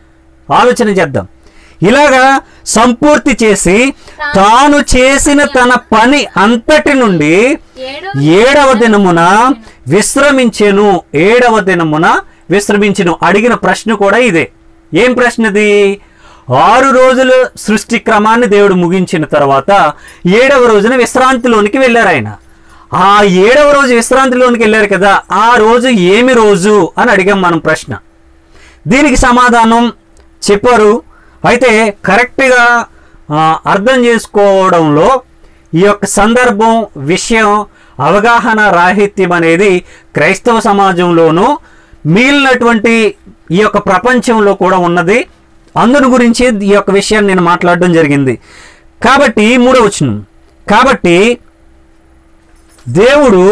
ఆలోచన చేద్దాం ఇలాగా సంపూర్తి చేసి తాను చేసిన తన పని అంతటి నుండి ఏడవ ఏడవ దినమున విశ్రమించెను ఏడవ దినమున విశ్రమించెను అడిగిన ప్రశ్న కూడా ఇదే ఏం ప్రశ్నది ఆరు రోజులు సృష్టి క్రమాన్ని దేవుడు ముగించిన తర్వాత ఏడవ రోజున విశ్రాంతిలోనికి వెళ్ళారు ఆయన ఆ ఏడవ రోజు విశ్రాంతిలోనికి వెళ్ళారు కదా ఆ రోజు ఏమి రోజు అని అడిగాం మనం ప్రశ్న దీనికి సమాధానం చెప్పారు అయితే కరెక్ట్గా ఆ, అర్థం చేసుకోవడంలో ఈ యొక్క సందర్భం విషయం అవగాహన రాహిత్యం అనేది క్రైస్తవ సమాజంలోనూ మిగిలినటువంటి ఈ యొక్క ప్రపంచంలో కూడా ఉన్నది అందుని గురించి ఈ యొక్క విషయాన్ని నేను మాట్లాడడం జరిగింది కాబట్టి మూడవచనం కాబట్టి దేవుడు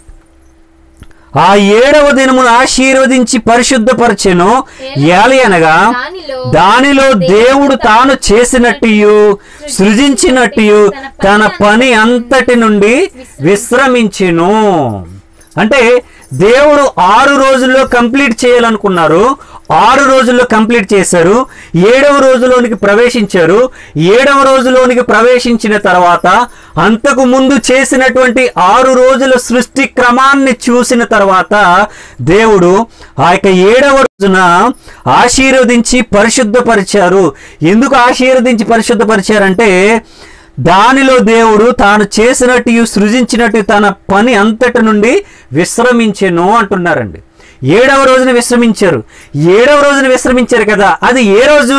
ఆ ఏడవ దినమును ఆశీర్వదించి పరిశుద్ధపరచెను ఏలి అనగా దానిలో దానిలో దేవుడు తాను చేసినట్టు సృజించినట్టు తన పని అంతటి నుండి విశ్రమించెను అంటే దేవుడు ఆరు రోజుల్లో కంప్లీట్ చేయాలనుకున్నారు ఆరు రోజుల్లో కంప్లీట్ చేశారు ఏడవ రోజులోనికి ప్రవేశించారు ఏడవ రోజులోనికి ప్రవేశించిన తర్వాత అంతకు ముందు చేసినటువంటి ఆరు రోజుల సృష్టి క్రమాన్ని చూసిన తర్వాత దేవుడు ఆ యొక్క ఏడవ రోజున ఆశీర్వదించి పరిశుద్ధపరిచారు ఎందుకు ఆశీర్వదించి పరిశుద్ధపరిచారంటే దానిలో దేవుడు తాను చేసినట్టు సృజించినట్టు తన పని అంతటి నుండి విశ్రమించెను అంటున్నారండి ఏడవ రోజున విశ్రమించారు ఏడవ రోజున విశ్రమించారు కదా అది ఏ రోజు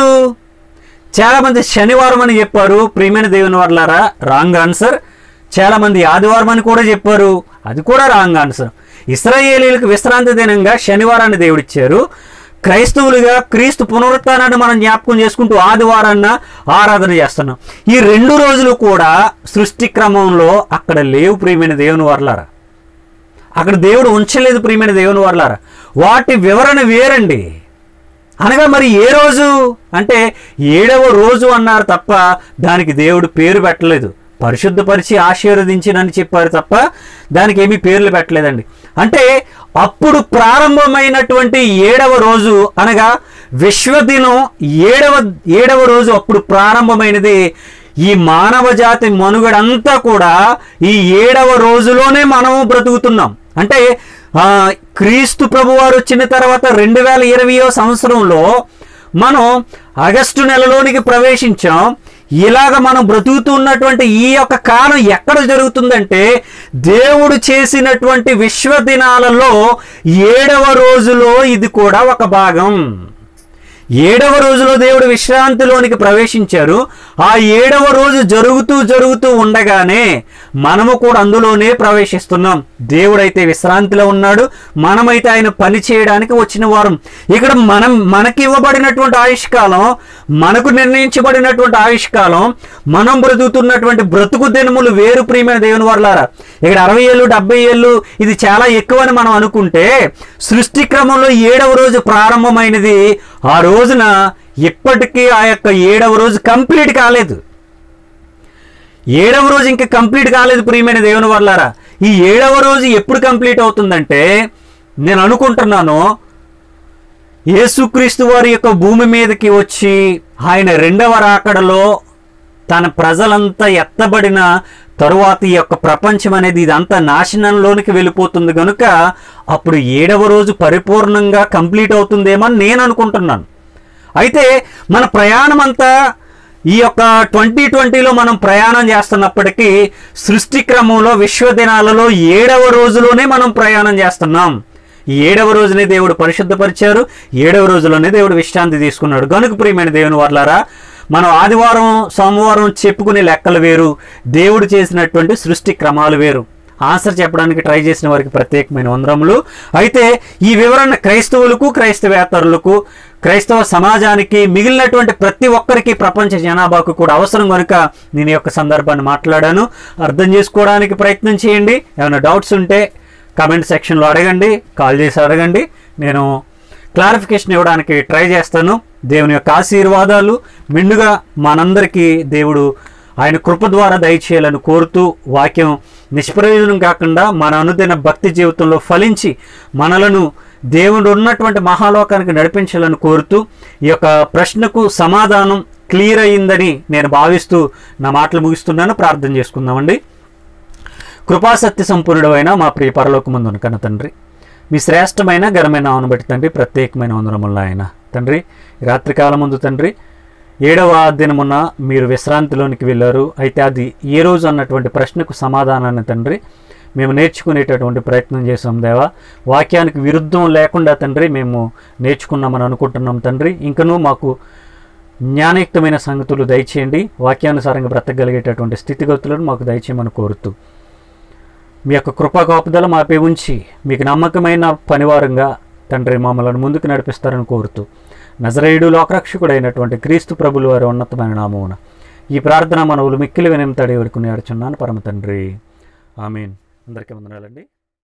చాలా మంది శనివారం అని చెప్పారు ప్రియమైన దేవుని వర్లారా రాంగ్ ఆన్సర్ చాలా మంది ఆదివారం అని కూడా చెప్పారు అది కూడా రాంగ్ ఆన్సర్ ఇస్రాయేలీలకు విశ్రాంతి దినంగా శనివారాన్ని దేవుడిచ్చారు క్రైస్తవులుగా క్రీస్తు పునరుత్థానాన్ని మనం జ్ఞాపకం చేసుకుంటూ ఆదివారాన్న ఆరాధన చేస్తున్నాం ఈ రెండు రోజులు కూడా సృష్టి క్రమంలో అక్కడ లేవు ప్రియమైన దేవుని వర్లారా అక్కడ దేవుడు ఉంచలేదు ప్రియమైన దేవుని వర్లారా వాటి వివరణ వేరండి అనగా మరి ఏ రోజు అంటే ఏడవ రోజు అన్నారు తప్ప దానికి దేవుడు పేరు పెట్టలేదు పరిశుద్ధపరిచి ఆశీర్వదించినని చెప్పారు తప్ప దానికి ఏమీ పేర్లు పెట్టలేదండి అంటే అప్పుడు ప్రారంభమైనటువంటి ఏడవ రోజు అనగా విశ్వదినం ఏడవ ఏడవ రోజు అప్పుడు ప్రారంభమైనది ఈ మానవ జాతి మనుగడంతా కూడా ఈ ఏడవ రోజులోనే మనము బ్రతుకుతున్నాం అంటే ఆ, క్రీస్తు ప్రభువారు వచ్చిన తర్వాత రెండు వేల ఇరవయో సంవత్సరంలో మనం ఆగస్టు నెలలోనికి ప్రవేశించాం ఇలాగ మనం బ్రతుకుతున్నటువంటి ఈ యొక్క కాలం ఎక్కడ జరుగుతుందంటే దేవుడు చేసినటువంటి విశ్వదినాలలో ఏడవ రోజులో ఇది కూడా ఒక భాగం ఏడవ రోజులో దేవుడు విశ్రాంతిలోనికి ప్రవేశించారు ఆ ఏడవ రోజు జరుగుతూ జరుగుతూ ఉండగానే మనము కూడా అందులోనే ప్రవేశిస్తున్నాం దేవుడైతే విశ్రాంతిలో ఉన్నాడు మనమైతే ఆయన పని చేయడానికి వచ్చిన వారం ఇక్కడ మనం మనకి ఇవ్వబడినటువంటి ఆయుష్కాలం మనకు నిర్ణయించబడినటువంటి ఆయుష్కాలం మనం బ్రతుకుతున్నటువంటి బ్రతుకు దినములు వేరు ప్రియమైన దేవుని వర్లారా ఇక్కడ అరవై ఏళ్ళు డెబ్బై ఏళ్ళు ఇది చాలా ఎక్కువని మనం అనుకుంటే సృష్టి క్రమంలో ఏడవ రోజు ప్రారంభమైనది ఆ రోజున ఇప్పటికీ ఆ యొక్క ఏడవ రోజు కంప్లీట్ కాలేదు ఏడవ రోజు ఇంకా కంప్లీట్ కాలేదు ప్రియమైన దేవుని వల్లారా ఈ ఏడవ రోజు ఎప్పుడు కంప్లీట్ అవుతుందంటే నేను అనుకుంటున్నాను యేసుక్రీస్తు వారి యొక్క భూమి మీదకి వచ్చి ఆయన రెండవ రాకడలో తన ప్రజలంతా ఎత్తబడిన తరువాత ఈ యొక్క ప్రపంచం అనేది ఇదంతా నాశనంలోనికి వెళ్ళిపోతుంది కనుక అప్పుడు ఏడవ రోజు పరిపూర్ణంగా కంప్లీట్ అవుతుందేమో అని నేను అనుకుంటున్నాను అయితే మన ప్రయాణం అంతా ఈ యొక్క ట్వంటీ ట్వంటీలో మనం ప్రయాణం చేస్తున్నప్పటికీ సృష్టి క్రమంలో విశ్వ దినాలలో ఏడవ రోజులోనే మనం ప్రయాణం చేస్తున్నాం ఈ ఏడవ రోజునే దేవుడు పరిశుద్ధపరిచారు ఏడవ రోజులోనే దేవుడు విశ్రాంతి తీసుకున్నాడు గనుక ప్రియమైన దేవుని వాళ్ళారా మనం ఆదివారం సోమవారం చెప్పుకునే లెక్కలు వేరు దేవుడు చేసినటువంటి సృష్టి క్రమాలు వేరు ఆన్సర్ చెప్పడానికి ట్రై చేసిన వారికి ప్రత్యేకమైన వందరములు అయితే ఈ వివరణ క్రైస్తవులకు క్రైస్తవేతరులకు క్రైస్తవ సమాజానికి మిగిలినటువంటి ప్రతి ఒక్కరికి ప్రపంచ జనాభాకు కూడా అవసరం కనుక నేను ఈ యొక్క సందర్భాన్ని మాట్లాడాను అర్థం చేసుకోవడానికి ప్రయత్నం చేయండి ఏమైనా డౌట్స్ ఉంటే కామెంట్ సెక్షన్లో అడగండి కాల్ చేసి అడగండి నేను క్లారిఫికేషన్ ఇవ్వడానికి ట్రై చేస్తాను దేవుని యొక్క ఆశీర్వాదాలు మెండుగా మనందరికీ దేవుడు ఆయన కృప ద్వారా దయచేయాలని కోరుతూ వాక్యం నిష్ప్రయోజనం కాకుండా మన అనుదిన భక్తి జీవితంలో ఫలించి మనలను దేవుడు ఉన్నటువంటి మహాలోకానికి నడిపించాలని కోరుతూ ఈ యొక్క ప్రశ్నకు సమాధానం క్లియర్ అయ్యిందని నేను భావిస్తూ నా మాటలు ముగిస్తున్నాను ప్రార్థన చేసుకుందామండి కృపాసక్తి సంపూర్ణుడు అయిన మా ప్రియ పరలోకమందున కన్న తండ్రి మీ శ్రేష్టమైన ఘనమైన నామను బట్టి తండ్రి ప్రత్యేకమైన వందనములు ఆయన తండ్రి ఈ రాత్రికాలం ముందు తండ్రి ఏడవ దినమున మీరు విశ్రాంతిలోనికి వెళ్ళారు అయితే అది ఏ రోజు అన్నటువంటి ప్రశ్నకు సమాధానాన్ని తండ్రి మేము నేర్చుకునేటటువంటి ప్రయత్నం చేసాం దేవా వాక్యానికి విరుద్ధం లేకుండా తండ్రి మేము నేర్చుకున్నామని అనుకుంటున్నాం తండ్రి ఇంకనూ మాకు జ్ఞానయుక్తమైన సంగతులు దయచేయండి వాక్యానుసారంగా బ్రతకగలిగేటటువంటి స్థితిగతులను మాకు దయచేయమని కోరుతూ మీ యొక్క కృపా కాపుదల మాపై ఉంచి మీకు నమ్మకమైన పనివారంగా తండ్రి మమ్మల్ని ముందుకు నడిపిస్తారని కోరుతూ నజరేయుడు లోకరక్షకుడైనటువంటి క్రీస్తు ప్రభులు వారి ఉన్నతమైన నామమున ఈ ప్రార్థన మనవులు మిక్కిలి వినంతడి వరకు నేర్చున్నాను పరమ తండ్రి ఆమెన్ అందరికీ వందనాలండి